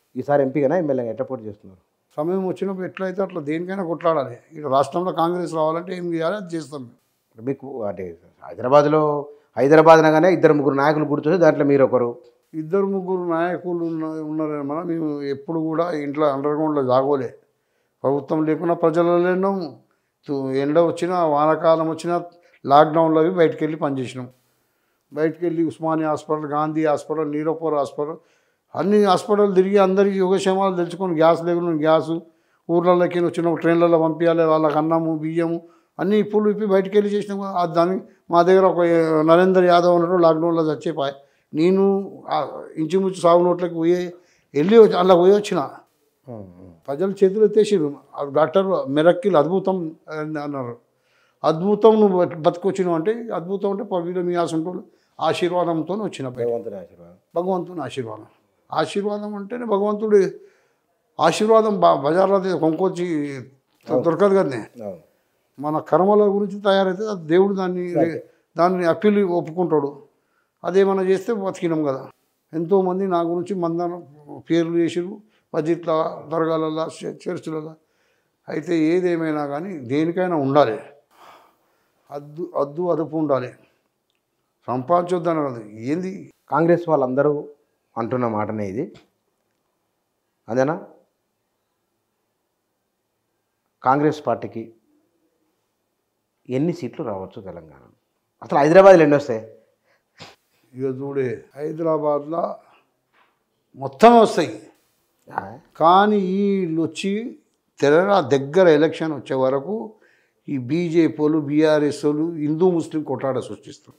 ఈసారి ఎంపీగానా ఎమ్మెల్యేగా ఎట్లా పోటీ చేస్తున్నారు సమయం వచ్చినప్పుడు ఎట్లయితే అట్లా దేనికైనా కొట్లాడాలి ఇక రాష్ట్రంలో కాంగ్రెస్ రావాలంటే ఏం చేయాలి అది చేస్తాం మేము. మీకు అంటే హైదరాబాద్లో హైదరాబాద్ అనగానే ఇద్దరు ముగ్గురు నాయకులు గుర్తొచ్చి దాంట్లో మీరు ఒకరు ఇద్దరు ముగ్గురు నాయకులు ఉన్న ఉన్నారని మేము ఎప్పుడు కూడా ఇంట్లో అండర్ గ్రౌండ్లో జాగోలే ప్రభుత్వం లేకున్నా ప్రజలలో ఉన్నాము తు- ఎండ వచ్చినా వానాకాలం వచ్చినా లాక్డౌన్లో అవి బయటికి వెళ్ళి పనిచేసినాం బయటికి వెళ్ళి Osmania hospital Gandhi hospital Niloufer hospital అన్ని హాస్పిటల్ తిరిగి అందరికీ యోగక్షేమాలు తెలుసుకొని గ్యాస్ లేకుండా గ్యాసు ఊర్లలోకి వచ్చిన ట్రైన్లలో పంపించాలి వాళ్ళకి అన్నము బియ్యము అన్నీ ఇప్పుడు ఇప్పి బయటికి వెళ్ళి చేసినాం కదా. ఆ దాని మా దగ్గర ఒక నరేందర్ యాదవ్ అన్నాడు లాక్డౌన్లో చచ్చిపోయి నేను ఆ ఇంచుమించు సాగు నోట్లకి పోయి వెళ్ళి వచ్చి- అలా పోయి వచ్చిన ప్రజలు చేతులు ఎత్తేసిరు ఆ డాక్టర్ మెరక్కిల్ అద్భుతం అని అన్నారు అద్భుతం నువ్వు బతి- బతికొచ్చినావు అంటే అద్భుతం అంటే పవిలో మీ ఆశంటోళ్ళు ఆశీర్వాదంతో వచ్చిన బయట. భగవంతుని ఆశీర్వాదం భగవంతుని ఆశీర్వాదం ఆశీర్వాదం అంటేనే భగవంతుడి ఆశీర్వాదం బా బజార్లో అది కొనుక్కొచ్చి దొరకదు కదనే అవును మన కర్మల గురించి తయారైతే అది దేవుడు దాన్ని దాన్ని అప్పీల్ ఒప్పుకుంటాడు అదేమన్నా చేస్తే బతికినాం కదా ఎంతోమంది నా గురించి మందన పేర్లు చేసిరు మస్జిద్ల దర్గాలలో చ- చర్చిలలో అయితే ఏదేమైనా కానీ దేనికైనా ఉండాలి అద్దు అద్దు అదుపు ఉండాలి సంపాదించొద్దని కాదు ఏంది కాంగ్రెస్ వాళ్ళందరూ అంటున్న మాటనే ఇది అదేనా కాంగ్రెస్ పార్టీకి ఎన్ని సీట్లు రావచ్చు తెలంగాణ అసలు హైదరాబాద్లో ఎన్ని వస్తాయి ఇక చూడే హైదరాబాద్లో మొత్తం వస్తాయి కానీ వీళ్ళు వచ్చి తెలంగాణ దగ్గర ఎలక్షన్ వచ్చే వరకు ఈ బీజేపీ వాళ్ళు బీఆర్ఎస్ వాళ్ళు హిందూ ముస్లిం కొట్లాట సృష్టిస్తారు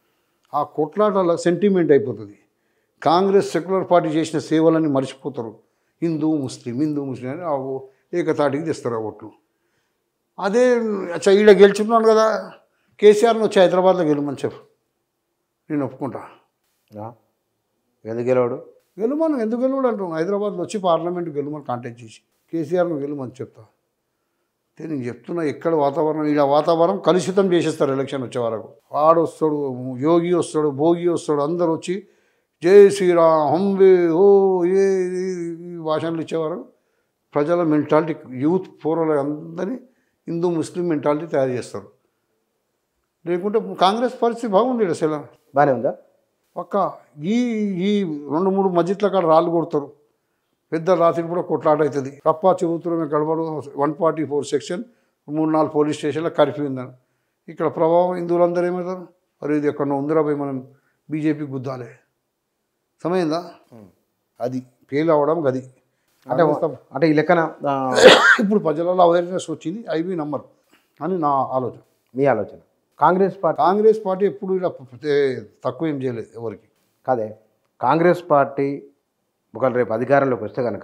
ఆ కొట్లాటల సెంటిమెంట్ అయిపోతుంది కాంగ్రెస్ సెక్యులర్ పార్టీ చేసిన సేవలన్నీ మర్చిపోతారు హిందూ ముస్లిం హిందూ ముస్లిం అని ఆ ఓ- ఏకతాటికి తెస్తారు ఆ ఓట్లు అదే అచ్చా ఈడ గెలుచున్నాను కదా కేసీఆర్ని వచ్చి హైదరాబాద్లో గెలమని చెప్పు నేను ఒప్పుకుంటా ఆ? ఎందుకు గెలవడు గెలుమను ఎందుకు గెలవడు అంటాం హైదరాబాద్లో వచ్చి పార్లమెంట్ గెలుమని కాంటాక్ట్ చేసి కేసీఆర్ను గెలుమని చెప్తా అయితే నేను చెప్తున్నా ఎక్కడ వాతావరణం ఇలా వాతావరణం కలుషితం చేసేస్తారు ఎలక్షన్ వచ్చే వరకు వాడు వస్తాడు యోగి వస్తాడు భోగి వస్తాడు అందరు వచ్చి జై శ్రీరామ్ హంబే ఓ ఏ ఈ భాషలు ఇచ్చేవారు ప్రజల మెంటాలిటీ యూత్ పూర్వలు అందరినీ హిందూ ముస్లిం మెంటాలిటీ తయారు చేస్తారు లేకుంటే కాంగ్రెస్ పరిస్థితి బాగుంది ఈడ అసలు బాగానే ఉందా పక్క ఈ ఈ రెండు మూడు మస్జిద్ల కాడ రాళ్ళు కొడతారు పెద్ద రాత్రి కూడా కొట్లాట అవుతుంది కప్ప చెబుతున్న గడబడు వన్ ఫార్టీ ఫోర్ సెక్షన్ మూడు నాలుగు పోలీస్ స్టేషన్లో కర్ఫ్యూ ఉందని ఇక్కడ ప్రభావం హిందువులందరూ ఏమవుతారు అరే ఇది ఎక్కడో ఉందిరా పోయి మనం బీజేపీ గుద్దాలి సమయందా అది ఫెయిల్ అవ్వడం గది అంటే అంటే ఈ లెక్కన ఆ, ఇప్పుడు ప్రజలలో అవేర్నెస్ వచ్చింది ఐవి నంబర్ అని నా ఆలోచన మీ ఆలోచన కాంగ్రెస్ పార్టీ కాంగ్రెస్ పార్టీ ఎప్పుడు ఇలా తక్కువ ఏం చేయలేదు ఎవరికి కాదే కాంగ్రెస్ పార్టీ ఒకవేళ రేపు అధికారంలోకి వస్తే కనుక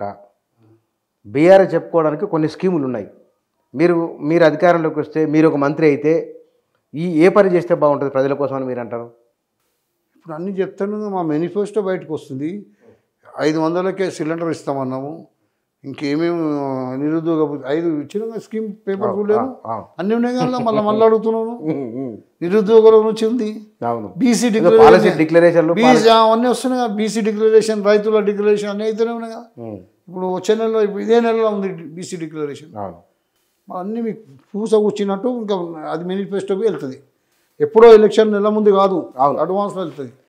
బీఆర్ఎస్ చెప్పుకోవడానికి కొన్ని స్కీములు ఉన్నాయి మీరు మీరు అధికారంలోకి వస్తే మీరు ఒక మంత్రి అయితే ఈ ఏ పని చేస్తే బాగుంటుంది ప్రజల కోసం అని మీరు అంటారు ఇప్పుడు అన్ని చెప్తాను మా మేనిఫెస్టో బయటకు వస్తుంది ఐదు వందలకే సిలిండర్ ఇస్తామన్నాము ఇంకేమేమి నిరుద్యోగ భృతి- ఐదు ఇచ్చిన స్కీమ్ పేపర్ చూడలేదు ఆ, అన్నీ ఉన్నాయి కదా మళ్ళీ మళ్ళీ అడుగుతున్నాను ఉమ్, ఉమ్. నిరుద్యోగుల నుంచి ఉంది అవును బీసీ ఏదో పాలసీ డిక్లరేషన్లు బీసీ అవన్నీ వస్తున్నాయి కదా బీసీ డిక్లరేషన్ రైతుల డిక్లరేషన్ అన్నీ అయితేనే ఉన్నాయి కదా ఉమ్, ఇప్పుడు వచ్చే నెలలో ఇప్పుడు ఇదే నెలలో ఉంది బీసీ డిక్లరేషన్ అవును అన్నీ మీకు పూస కూర్చున్నట్టు ఇంకా అది మేనిఫెస్టోకి వెళ్తుంది ఎప్పుడో ఎలక్షన్ నెల ముందు కాదు అవును. అడ్వాన్స్లో వెళ్తుంది